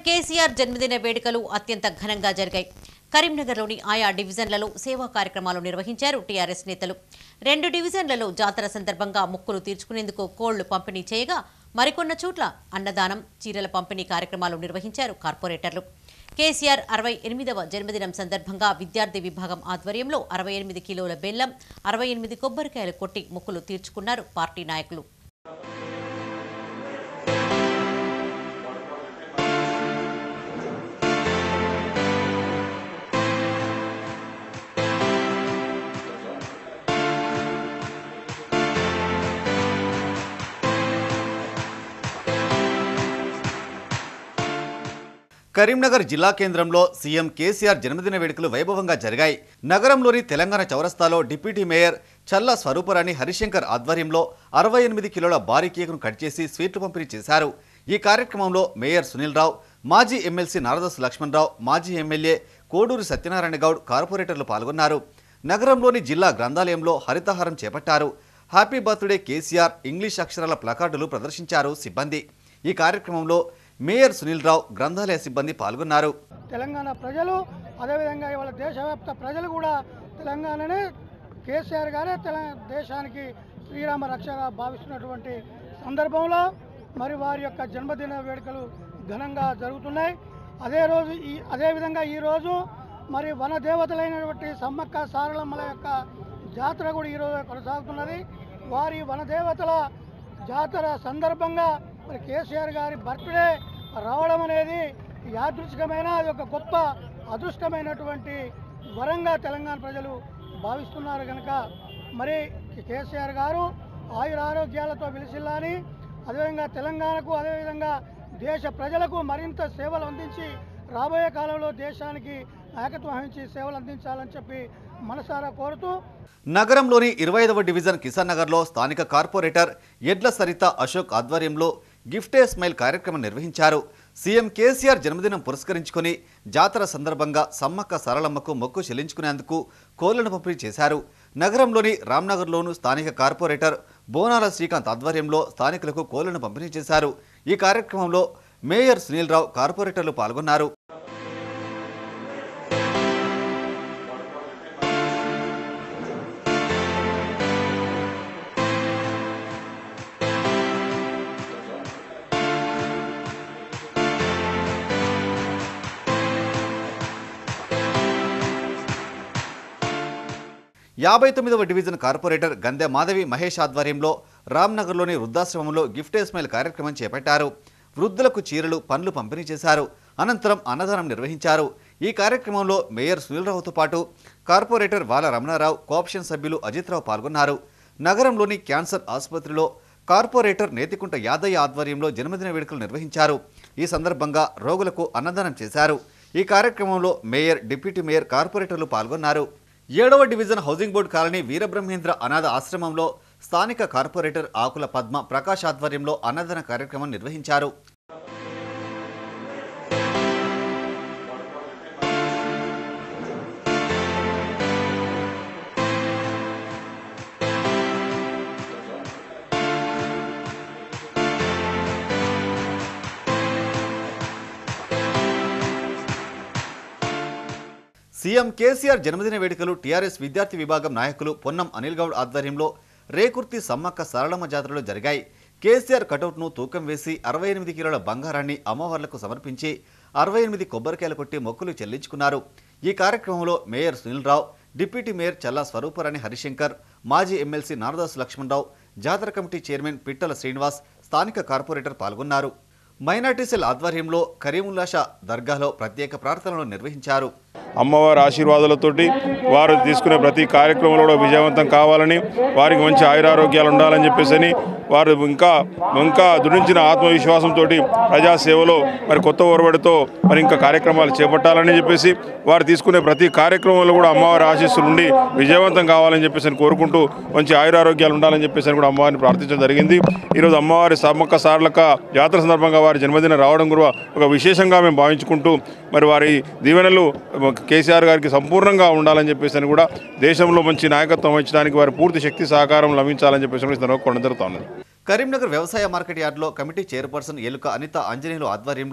కేసీఆర్ జన్మదిన వేడుకలు అత్యంత ఘనంగా జరిగాయి కరీంనగర్లోని ఆయా డివిజన్లలో సేవా కార్యక్రమాలు నిర్వహించారు టీఆర్ఎస్ నేతలు రెండు డివిజన్లలో జాతర సందర్భంగా మొక్కులు తీర్చుకునేందుకు కోళ్లు పంపిణీ చేయగా మరికొన్న చోట్ల అన్నదానం చీరల పంపిణీ కార్యక్రమాలు నిర్వహించారు కార్పొరేటర్లు కేసీఆర్ అరవై ఎనిమిదవ జన్మదినం సందర్భంగా విద్యార్థి విభాగం ఆధ్వర్యంలో అరవై ఎనిమిది కిలోల బెల్లం అరవై ఎనిమిది కొబ్బరికాయలు కొట్టి మొక్కులు తీర్చుకున్నారు పార్టీ నాయకులు కరీంనగర్ జిల్లా కేంద్రంలో సీఎం కేసీఆర్ జన్మదిన వేడుకలు వైభవంగా జరిగాయి నగరంలోని తెలంగాణ చౌరస్తాలో డిప్యూటీ మేయర్ చల్ల స్వరూపరాణి హరిశంకర్ ఆధ్వర్యంలో అరవై ఎనిమిది కిలోల భారీ కేకును కట్ చేసి స్వీట్లు పంపిణీ చేశారు ఈ కార్యక్రమంలో మేయర్ సునీల్ రావు మాజీ ఎమ్మెల్సీ నారదస్ లక్ష్మణరావు మాజీ ఎమ్మెల్యే కోడూరి సత్యనారాయణ గౌడ్ కార్పొరేటర్లు పాల్గొన్నారు నగరంలోని జిల్లా గ్రంథాలయంలో హరితహారం చేపట్టారు హ్యాపీ బర్త్డే కేసీఆర్ ఇంగ్లీష్ అక్షరాల ప్లకార్డులు ప్రదర్శించారు సిబ్బంది ఈ కార్యక్రమంలో మేయర్ సునీల్ రావు గ్రంథాలయ సిబ్బంది పాల్గొన్నారు తెలంగాణ ప్రజలు అదేవిధంగా ఇవాళ దేశవ్యాప్త ప్రజలు కూడా తెలంగాణనే కేసీఆర్ గారే తెలంగాణ దేశానికి శ్రీరామ రక్షగా భావిస్తున్నటువంటి సందర్భంలో మరి వారి యొక్క జన్మదిన వేడుకలు ఘనంగా జరుగుతున్నాయి అదే రోజు ఈ అదేవిధంగా ఈరోజు మరి వన దేవతలైనటువంటి సమ్మక్క సారలమ్మల యొక్క జాతర కూడా ఈరోజు కొనసాగుతున్నది వారి వనదేవతల జాతర సందర్భంగా మరి కేసీఆర్ గారి బర్త్డే రావడం అనేది యాదృచ్ఛికమైన అది ఒక గొప్ప అదృష్టమైనటువంటి వరంగా తెలంగాణ ప్రజలు భావిస్తున్నారు కనుక మరి కేసీఆర్ గారు ఆయుర ఆరోగ్యాలతో విలిసిల్లాని అదేవిధంగా తెలంగాణకు అదేవిధంగా దేశ ప్రజలకు మరింత సేవలు అందించి రాబోయే కాలంలో దేశానికి నాయకత్వం వహించి సేవలు అందించాలని చెప్పి మనసారా కోరుతూ నగరంలోని ఇరవై ఐదవ డివిజన్ కిసాన్ నగర్లో స్థానిక కార్పొరేటర్ ఎడ్ల సరిత అశోక్ ఆధ్వర్యంలో గిఫ్టే స్మైల్ కార్యక్రమం నిర్వహించారు సీఎం కేసీఆర్ జన్మదినం పురస్కరించుకొని జాతర సందర్భంగా సమ్మక్క సరళమ్మకు మొక్కు చెల్లించుకునేందుకు కోళ్లను పంపిణీ చేశారు నగరంలోని రామ్నగర్లోను స్థానిక కార్పొరేటర్ బోనాల శ్రీకాంత్ ఆధ్వర్యంలో స్థానికులకు కోళ్లను పంపిణీ చేశారు ఈ కార్యక్రమంలో మేయర్ సునీల్ రావు కార్పొరేటర్లు పాల్గొన్నారు యాభై తొమ్మిదవ డివిజన్ కార్పొరేటర్ గందె మాధవి మహేష్ ఆధ్వర్యంలో రామ్నగర్లోని వృద్ధాశ్రమంలో గిఫ్ట్ స్మైల్ కార్యక్రమం చేపట్టారు వృద్ధులకు చీరలు పండ్లు పంపిణీ చేశారు అనంతరం అన్నదానం నిర్వహించారు ఈ కార్యక్రమంలో మేయర్ సునీల్రావుతో పాటు కార్పొరేటర్ వాల రమణారావు కోఆప్షన్ సభ్యులు అజిత్రావు పాల్గొన్నారు నగరంలోని క్యాన్సర్ ఆసుపత్రిలో కార్పొరేటర్ నేతికుంట యాదయ్య ఆధ్వర్యంలో జన్మదిన వేడుకలు నిర్వహించారు ఈ సందర్భంగా రోగులకు అన్నదానం చేశారు ఈ కార్యక్రమంలో మేయర్ డిప్యూటీ మేయర్ కార్పొరేటర్లు పాల్గొన్నారు ఏడవ division housing board colony Veerabrahmendra అనాథ ఆశ్రమంలో స్థానిక కార్పొరేటర్ ఆకుల పద్మ ప్రకాష్ ఆధ్వర్యంలో అన్నదాన కార్యక్రమం నిర్వహించారు సీఎం కేసీఆర్ జన్మదిన వేడుకలు టీఆర్ఎస్ విద్యార్థి విభాగం నాయకులు పొన్నం అనిల్ గౌడ్ ఆధ్వర్యంలో రేకుర్తి సమ్మక్క సరళమ్మ జాతరలో జరిగాయి కేసీఆర్ కటౌట్ను తూకం వేసి అరవై ఎనిమిది కిలోల బంగారాన్ని అమ్మవార్లకు సమర్పించి అరవై ఎనిమిది కొబ్బరికాయలు కొట్టి మొక్కులు చెల్లించుకున్నారు ఈ కార్యక్రమంలో mayor Sunil Rao deputy mayor Challa Swarooparani Harishankar మాజీ ఎమ్మెల్సీ నారదాస్ లక్ష్మణరావు జాతర కమిటీ చైర్మన్ పిట్టల శ్రీనివాస్ స్థానిక కార్పొరేటర్ పాల్గొన్నారు మైనార్టీ సెల్ ఆధ్వర్యంలో కరీముల్లాషా దర్గాలో ప్రత్యేక ప్రార్థనలు నిర్వహించారు అమ్మవారి ఆశీర్వాదాలతోటి వారు తీసుకునే ప్రతి కార్యక్రమంలో కూడా విజయవంతం కావాలని వారికి మంచి ఆయురారోగ్యాలు ఉండాలని చెప్పేసి వారు ఇంకా ఇంకా దృఢించిన ఆత్మవిశ్వాసంతో ప్రజాసేవలో మరి కొత్త ఒరవడితో మరి ఇంకా కార్యక్రమాలు చేపట్టాలని చెప్పేసి వారు తీసుకునే ప్రతి కార్యక్రమంలో కూడా అమ్మవారి ఆశీస్సులు ఉండి విజయవంతం కావాలని చెప్పేసి కోరుకుంటూ మంచి ఆయురారోగ్యాలు ఉండాలని చెప్పేసి కూడా అమ్మవారిని ప్రార్థించడం జరిగింది ఈరోజు అమ్మవారి సమ్మక్క సార్లక జాతర సందర్భంగా వారి జన్మదిన రావడం కూడా ఒక విశేషంగా మేము భావించుకుంటూ మరి వారి దీవెనలు కేసీఆర్ గారికి సంపూర్ణంగా ఉండాలని చెప్పేసి అని కూడా దేశంలో మంచి నాయకత్వం వహించడానికి వారి పూర్తి శక్తి సహకారం లభించాలని చెప్పేసి కూడా ఈ సందర్భంగా కొనజరుగుతా ఉన్నది కరీంనగర్ వ్యవసాయ మార్కెట్ యార్డులో కమిటీ చైర్పర్సన్ ఎలుక అనిత ఆంజనేయులు ఆధ్వర్యంలో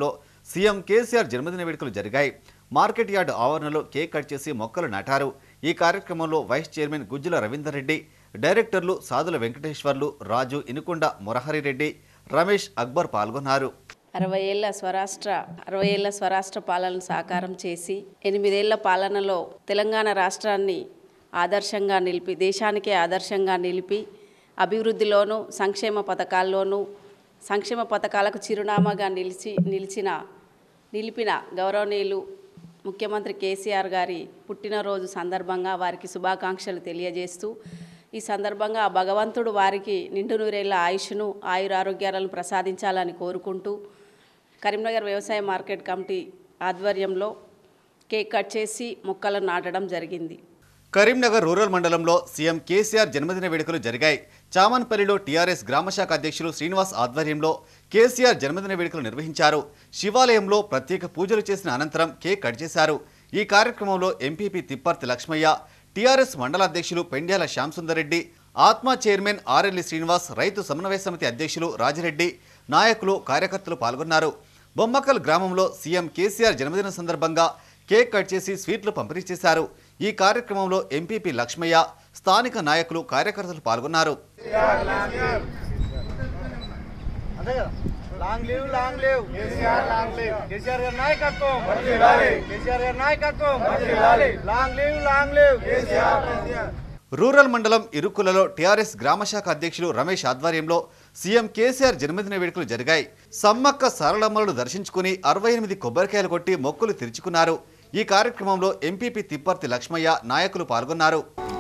సీఎం కేసీఆర్ జన్మదిన వేడుకలు జరిగాయి మార్కెట్ యార్డ్ ఆవరణలో కేక్ కట్ చేసి మొక్కలు నాటారు ఈ కార్యక్రమంలో వైస్ చైర్మన్ గుజ్జుల రవీందర్ రెడ్డి డైరెక్టర్లు సాదుల వెంకటేశ్వర్లు రాజు ఇనుకొండ మురహరిరెడ్డి రమేష్ అక్బర్ పాల్గొన్నారు అరవై ఏళ్ల స్వరాష్ట్ర అరవై ఏళ్ల స్వరాష్ట్ర పాలనను సాకారం చేసి ఎనిమిదేళ్ల పాలనలో తెలంగాణ రాష్ట్రాన్ని ఆదర్శంగా నిలిపి దేశానికే ఆదర్శంగా నిలిపి అభివృద్ధిలోనూ సంక్షేమ పథకాల్లోనూ సంక్షేమ పథకాలకు చిరునామాగా నిలిచి నిలిచిన నిలిపిన గౌరవనీయులు ముఖ్యమంత్రి కేసీఆర్ గారి పుట్టినరోజు సందర్భంగా వారికి శుభాకాంక్షలు తెలియజేస్తూ ఈ సందర్భంగా ఆ భగవంతుడు వారికి నిండు నూరేళ్ల ఆయుష్ను ఆయురారోగ్యాలను ప్రసాదించాలని కోరుకుంటూ కరీంనగర్ వ్యవసాయ మార్కెట్ కమిటీ ఆధ్వర్యంలో కేక్ కట్ చేసి మొక్కలను నాటడం జరిగింది కరీంనగర్ రూరల్ మండలంలో సీఎం కేసీఆర్ జన్మదిన వేడుకలు జరిగాయి చామన్పల్లిలో టీఆర్ఎస్ గ్రామశాఖ అధ్యక్షులు శ్రీనివాస్ ఆధ్వర్యంలో కేసీఆర్ జన్మదిన వేడుకలు నిర్వహించారు శివాలయంలో ప్రత్యేక పూజలు చేసిన అనంతరం కేక్ కట్ చేశారు ఈ కార్యక్రమంలో ఎంపీపీ తిప్పర్తి లక్ష్మయ్య టీఆర్ఎస్ మండల అధ్యక్షులు పెండ్యాల శ్యాంసుందర్ రెడ్డి ఆత్మ చైర్మన్ ఆర్ఎల్లి శ్రీనివాస్ రైతు సమన్వయ సమితి అధ్యక్షులు రాజిరెడ్డి నాయకులు కార్యకర్తలు పాల్గొన్నారు బొమ్మకల్ గ్రామంలో సీఎం కేసీఆర్ జన్మదిన సందర్భంగా కేక్ కట్ చేసి స్వీట్లు పంపిణీ చేశారు ఈ కార్యక్రమంలో ఎంపీపీ లక్ష్మయ్య స్థానిక నాయకులు కార్యకర్తలు పాల్గొన్నారు long live long live KCR long live KCR గారి నాయకత్వం కేసీఆర్ గారి నాయకత్వం long live long live KCR rural మండలం ఇరుకులలో టీఆర్ఎస్ గ్రామశాఖ అధ్యక్షులు రమేష్ ఆధ్వర్యంలో సీఎం కేసీఆర్ జన్మదిన వేడుకలు జరిగాయి సమ్మక్క సరళమ్మలను దర్శించుకుని అరవై ఎనిమిది కొబ్బరికాయలు కొట్టి మొక్కులు తెరుచుకున్నారు ఈ కార్యక్రమంలో ఎంపీపీ తిప్పర్తి లక్ష్మయ్య నాయకులు పాల్గొన్నారు